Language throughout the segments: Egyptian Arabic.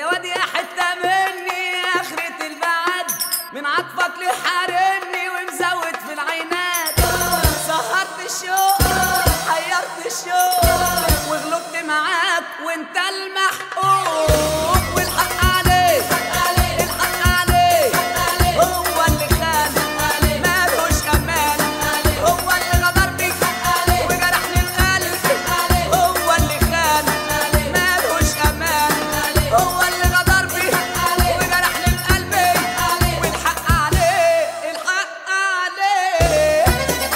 يا واد يا حتة مني آخرة البعد من عطفك لحارمني ومزود في العينات سهرت الشوق حيرت الشوق وغلبت معاك وانت المحقوق والحق عليك الحق عليك هو اللي خان مالوش امان هو اللي غدر بيك وجرحني القلب هو اللي خان مالوش امان هو اللي غدر بيك وجرحني القلب والحق عليه الحق عليه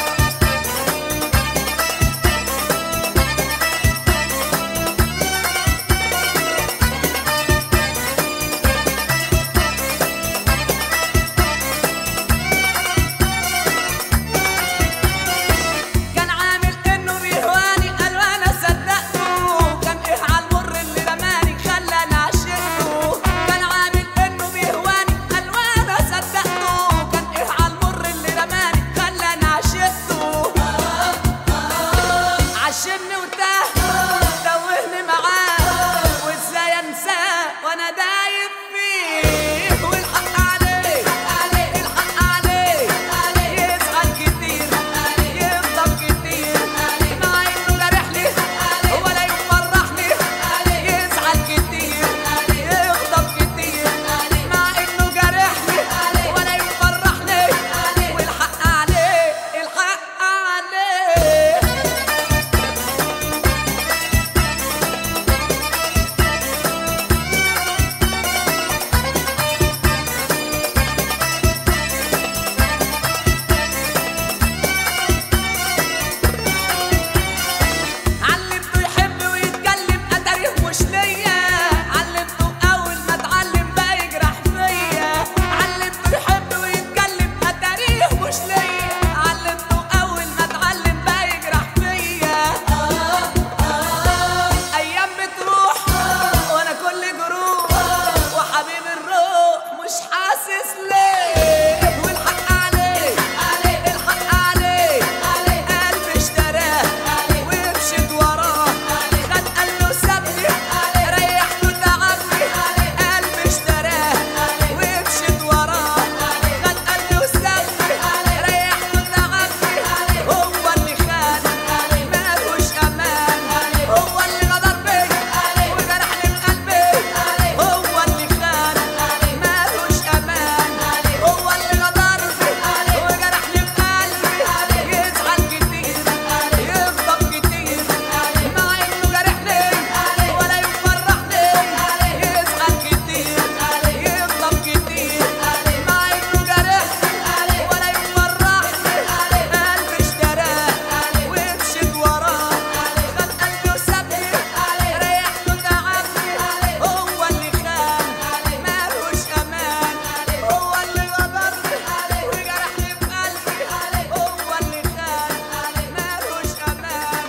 كان عامل انه بيهواني قال وانا صدقته كان ايه على المر اللي رماني خلاني عشقته كان عامل انه بيهواني قال وانا صدقته كان ايه على المر اللي رماني خلاني عشقته عشمني وتاه توهني معاه وازاي انساه وانا دايب فيه والحق عليه الحق عليه يزعل كتير يغضب كتير مع انه جرحني ولا يفرحني يزعل كتير يغضب كتير مع انه جرحني ولا يفرحني والحق عليه الحق عليه علمته يحب ويتكلم اتاريه مش ليا علمته اول ما اتعلم بقى يجرح فيا علمته يحب ويتكلم اتاريه مش ليا علمته اول ما اتعلم بقى يجرح فيا ايام بتروح وانا كل جروح وحبيب الروح مش حاسس ليه والحق عليه الحق عليه قلبي اشتراه ومشيت وراه خد قلبه وسابني ريحته تعبني قلبي اشتراه ومشيت وراه خد قلبي وسابني ريحته تعبني هو اللي خان مالوش امان هو اللي غدر بيا وجرحني بقلبي هو اللي خان مالوش امان هو اللي غدر بيا وجرحني بقلبي يزعل كتير يغضب كتير مع انه جرحني ولا يفرحني يزعل كتير يغضب كتير مع انه جرحني ولا يفرحني قلبي اشتراه ومشيت وراه خد قلبي وسابني ريحته تعبني هو اللي خان مالوش امان هو اللي غدرني وجرحني بقلبي هو اللي خان مالوش امان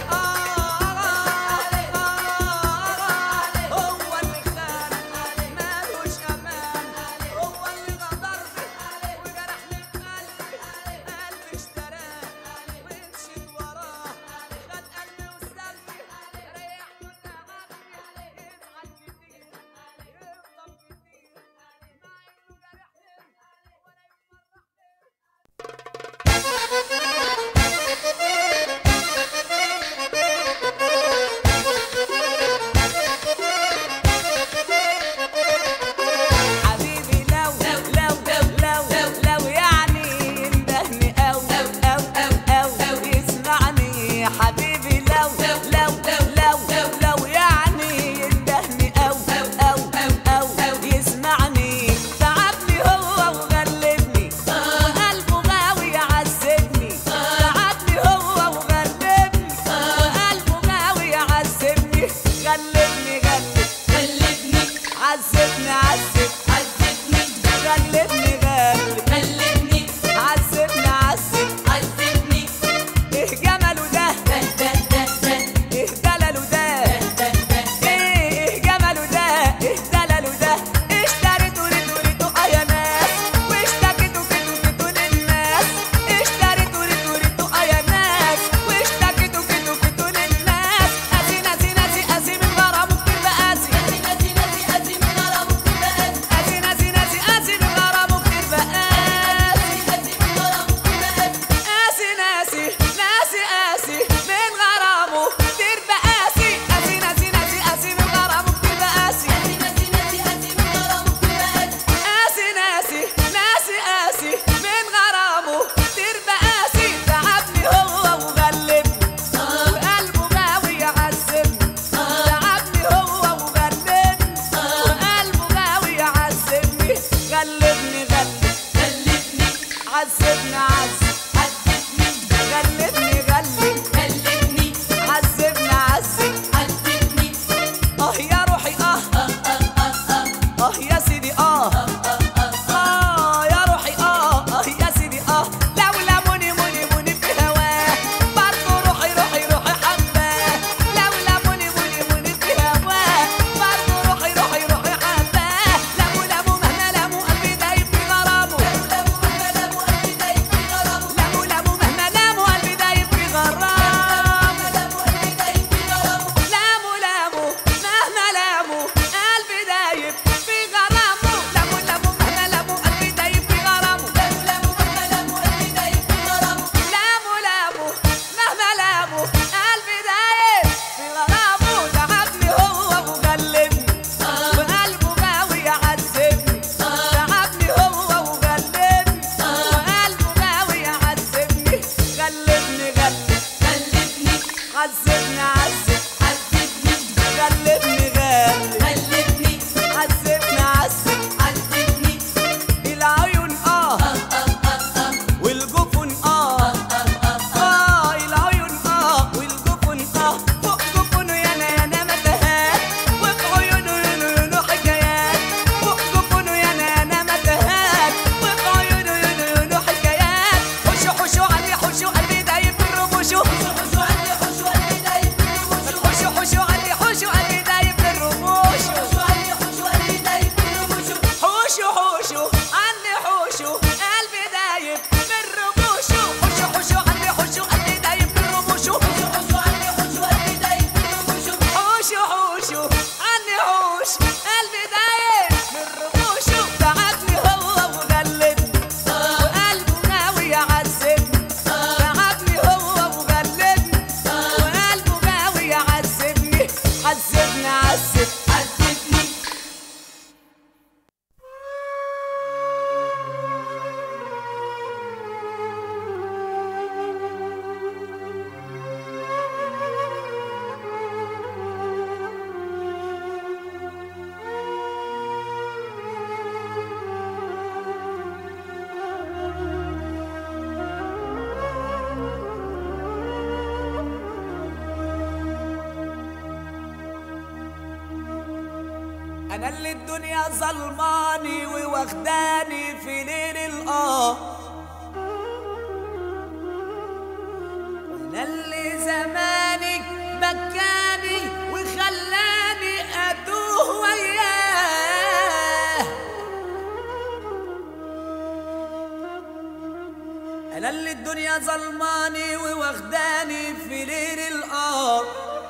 آه هو اللي خان مالوش امان هو اللي غدرني وجرحني بقلبي قلبي اشتراه ومشيت وراه خد قلبي وسابني ريحته تعبني يزعل كتير يغضب كتير مع انه جرحني ولا يفرحني حبيبي لو لو لو لو يعني يندهني أو أو أو أو أو يسمعني حبيبي لو لو لو لو يعني يندهني أو أو أو أو يسمعني تعبني هو وغلبني وقلبه غاوي يعذبني تعبني هو وغلبني وقلبه غاوي يعذبني غلبني غلب غلبني عذبني عذب عذبني غلبني غلب غلبني عذبني عذب عذبني ايه جمله ده ده ده ده ده ايه دلله ده ده ده ايه جمله ده ايه دلله ده اشتريته ريتو ريتو اه يا ناس واشتكيتوا كيتو كيتو للناس اشتريته ريتو ريتو اه يا ناس واشتكيتوا كيتو كيتو للناس ازي نازي نازي ازي من غرامه كتير بقاسي نازي نازي نازي انا اللي الدنيا ظلماني وواخداني في ليل الاه وانا اللي زمانك بكاني وخلاني اتوه وياه انا اللي الدنيا ظلماني وواخداني في ليل الاه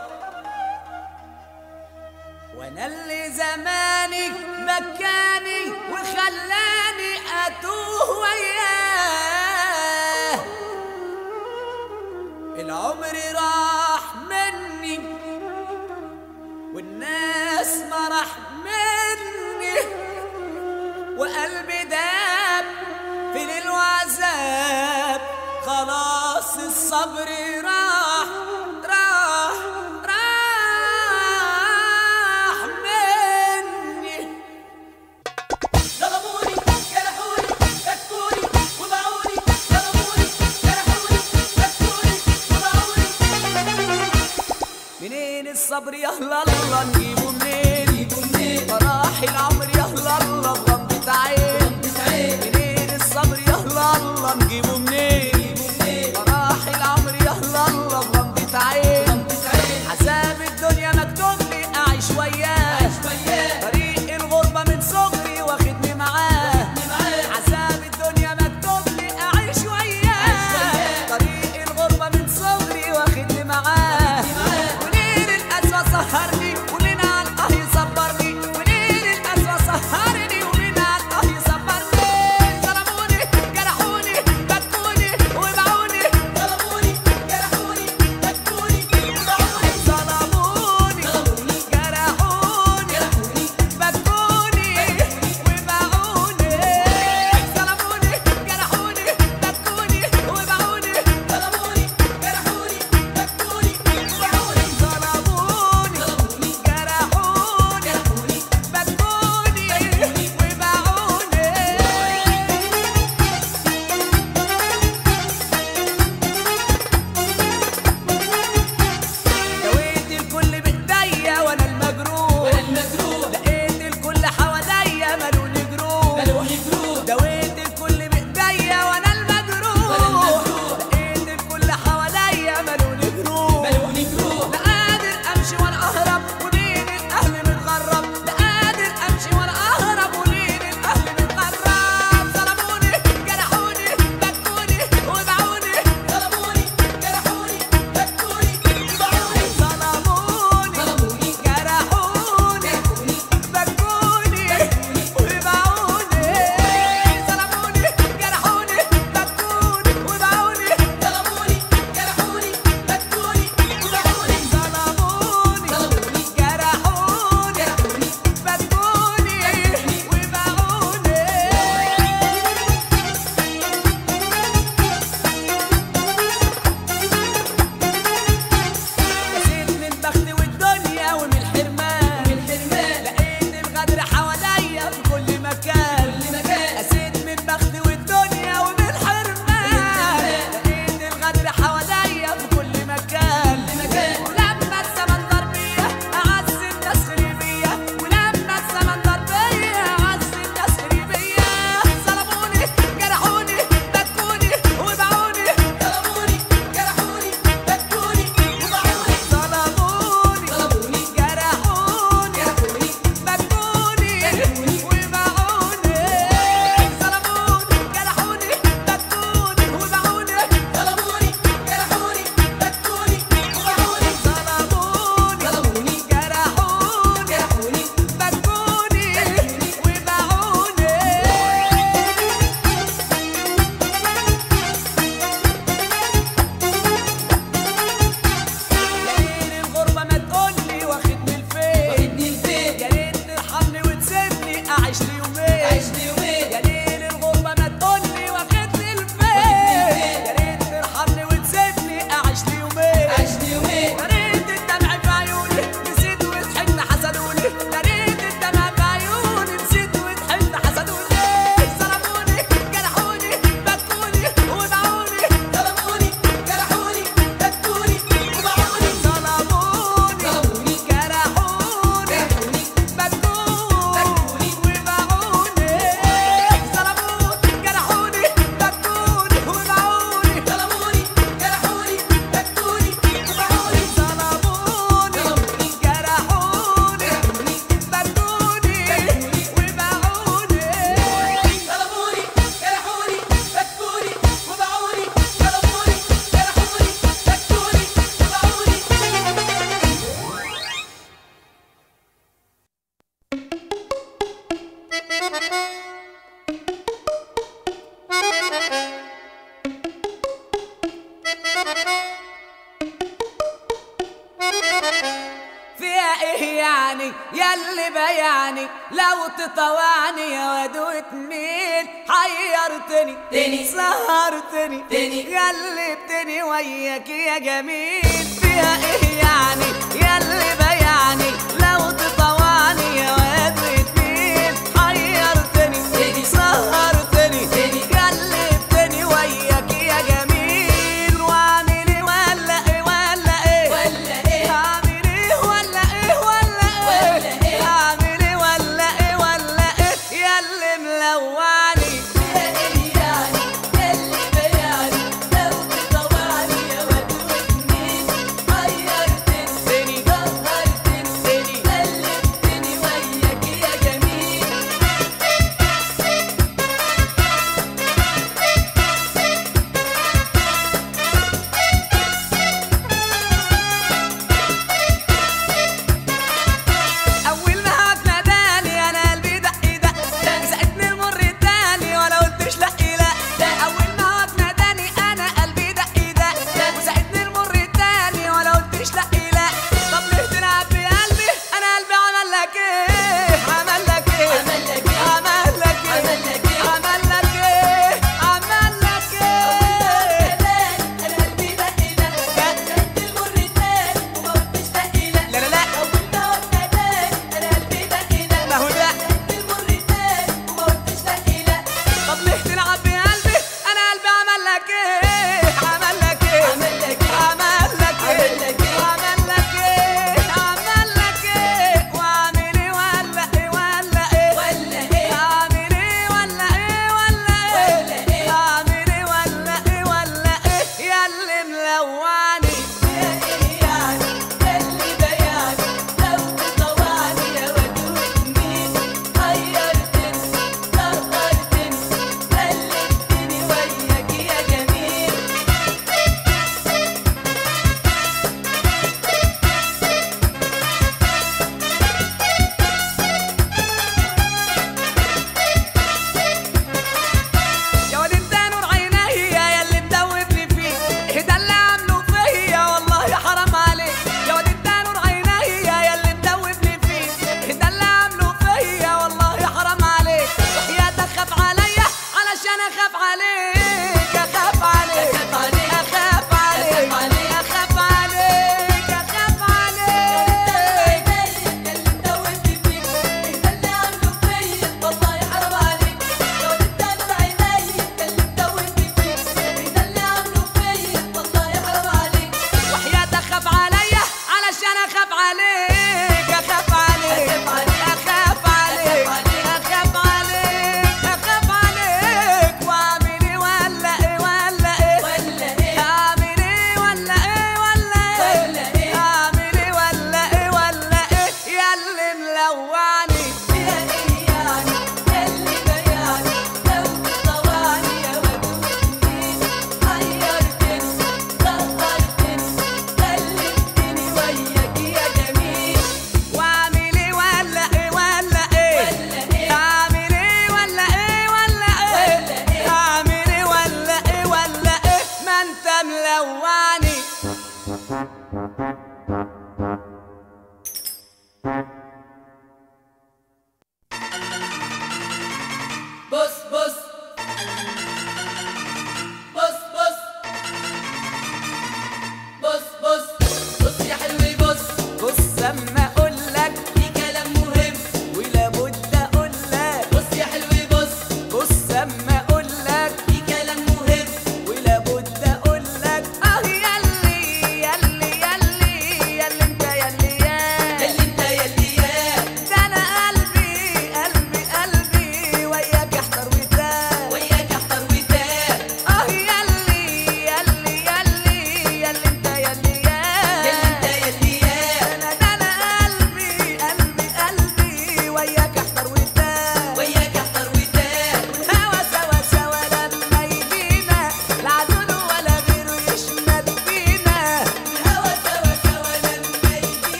وانا اللي زمانك بكاني وخلاني اتوه وياه العمر راح مني والناس ما راح مني وقلبي داب في ليل وعذاب خلاص الصبر راح راح راح مني ظلموني جرحوني فكوني وباعوني ظلموني جرحوني فكوني وباعوني منين الصبر يا الله نجيبه منين جيبوا منين مراحل عمر يا الله غمضة عين بتعين منين الصبر يا الله نجيبه منين جيبوا منين مراحل عمر يا الله غمضة عين بتعين عذاب الدنيا مكتوب لي اعيش وياه عايش وياه طريق الغربة من صغري واخدني معاه معاه عذاب الدنيا مكتوب لي اعيش وياه وياه. طريق الغربة من صغري واخدني معاه معاه. وليل القسوة سهرني وليل على القه يصبرني وليل القسوة سهرني وليل على القه يصبرني ظلموني جرحوني بكوني وباعوني ظلموني جرحوني فكوني وباعوني ظلموني ظلموني جرحوني جرحوني بكوني وباعوني ظلموني جرحوني بكوني وباعوني ظلموني جرحوني فكوني وباعوني ظلموني ظلموني جرحوني جرحوني بكوني وباعوني دويت الكل بايديا وانا المجروح وانا المجروح لقيت الكل حواليا ملوني جروح ملوني جروح دويت الكل بايديا وانا المجروح وأنا المجروح. لقيت الكل حواليا ملوني جروح ملوني جروح لا قادر امشي وانا اهرب ومين الاهل متغرب لا قادر امشي وانا اهرب ومين الاهل متغرب ظلموني جرحوني بكوني وباعوني ظلموني جرحوني فكوني وباعوني ظلموني ظلموني جرحوني جرحوني بكوني وباعوني ظلموني جرحوني بكوني وباعوني ظلموني جرحوني فكوني وباعوني ظلموني ظلموني جرحوني جرحوني بكوني وباعوني نسيت من بختي والدنيا ومن الحرمان من الحرمان لقيت الغدر حواليا في كل مكان كل مكان نسيت من بختي والدنيا ومن الحرمان لقيت الغدر حواليا في كل مكان كل مكان ولما الزمن ضرب بيا اعز الناس غريبية ولما الزمن ضرب بيا اعز الناس غريبية ظلموني جرحوني بكوني وباعوني ظلموني جرحوني فكوني وباعوني ظلموني ظلموني جرحوني جرحوني بكوني بكوني وباعوني ظلموني جرحوني بكوني وباعوني ظلموني جرحوني فكوني وباعوني ظلموني ظلموني جرحوني جرحوني بكوني وباعوني يا ليل الغربة ما تقولي واخدني لفين واخدني لفين يا ريت ترحمني وتسيبني أعيش لي يومين عايش لي يومين يا ليل الغربة ما تقولي واخدني لفين يا ريت ترحمني وتسيبني أعيش لي يومين عايش لي يومين يا ريت الدمع في عيوني نسيت وضحكت حسدوني يا ريت الدمع في عيوني نسيت وضحكت حسدوني ظلموني جرحوني بكوني وباعوني ظلموني جرحوني فكوني وباعوني ظلموني ظلموني جرحوني جرحوني بكوني ياللي بيعني لو تطوعني يا واد وتميل حيرتني تاني. سهرتني تاني. قلبتني وياك يا جميل فيها ايه يعني ياللي بيعني لو تطوعني يا واد وتميل حيرتني تاني. سهرتني تاني. قلبتني وياك يا جميل واعمل ايه ولا ايه ولا ايه ولا ايه هعمل ايه ولا ايه ولا ايه ولا إيه؟ هعمل ايه ولا ايه ولا ايه ياللي ملوعني فيها ايه يعني ياللي بيعني لو تطوعني يا واد وتميل حيرتني تاني. سهرتني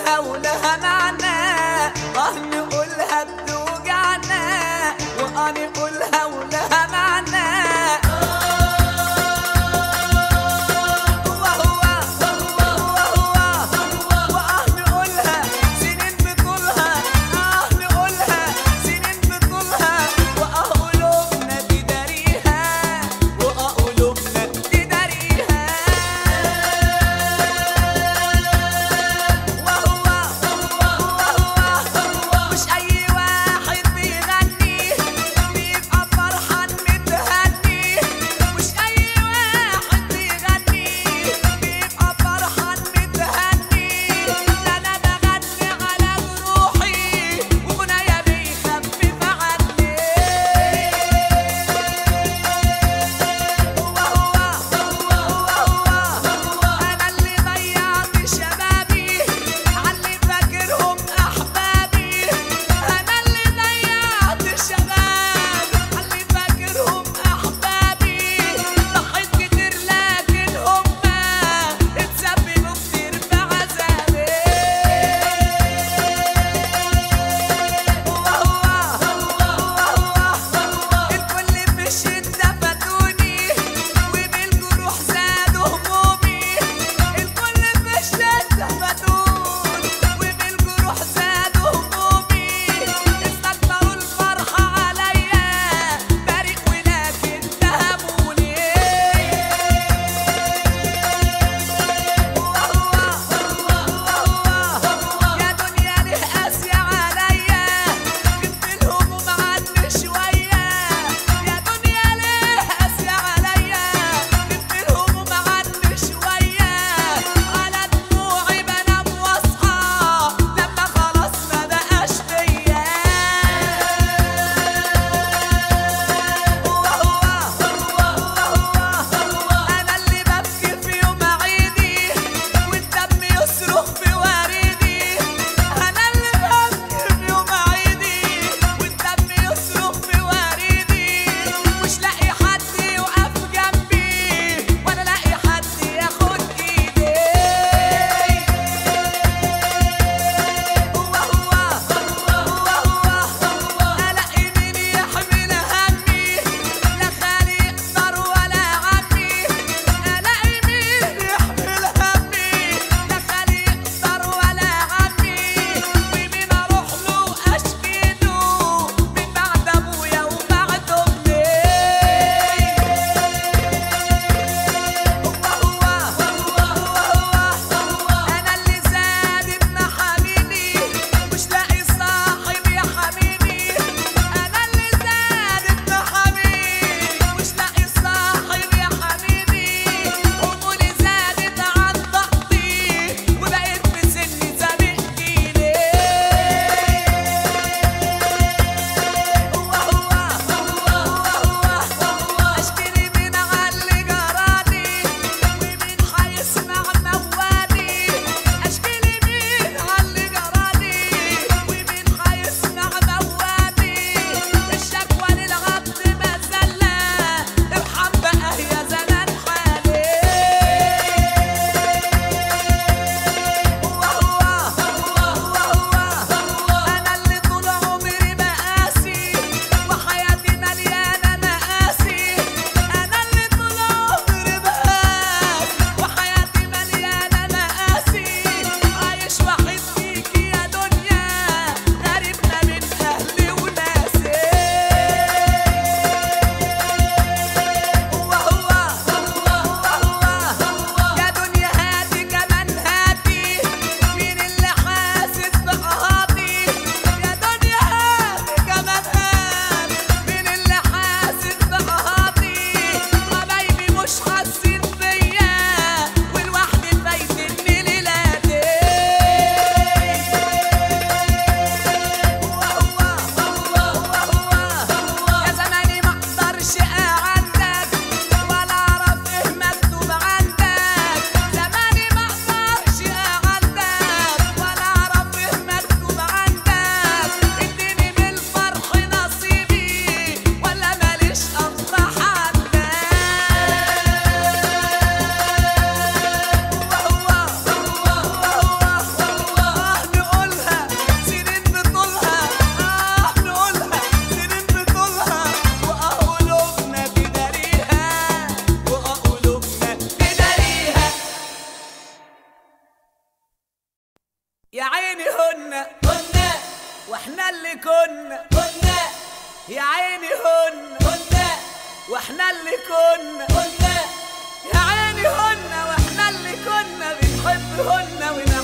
نقولها ولها معنى اه نقولها بتوجعنا واه نقولها ولها معنى هو هو هو هو واه نقولها سنين بطولها اه نقولها سنين بطولها واه قلوبنا تداريها واه قلوبنا تداريها وهو وهو مش اي واحد بيغني واحنا اللي كنا كنا يا عيني هن كنا واحنا اللي كنا كنا يا عيني هن واحنا اللي كنا بنحبهن ونعشقهن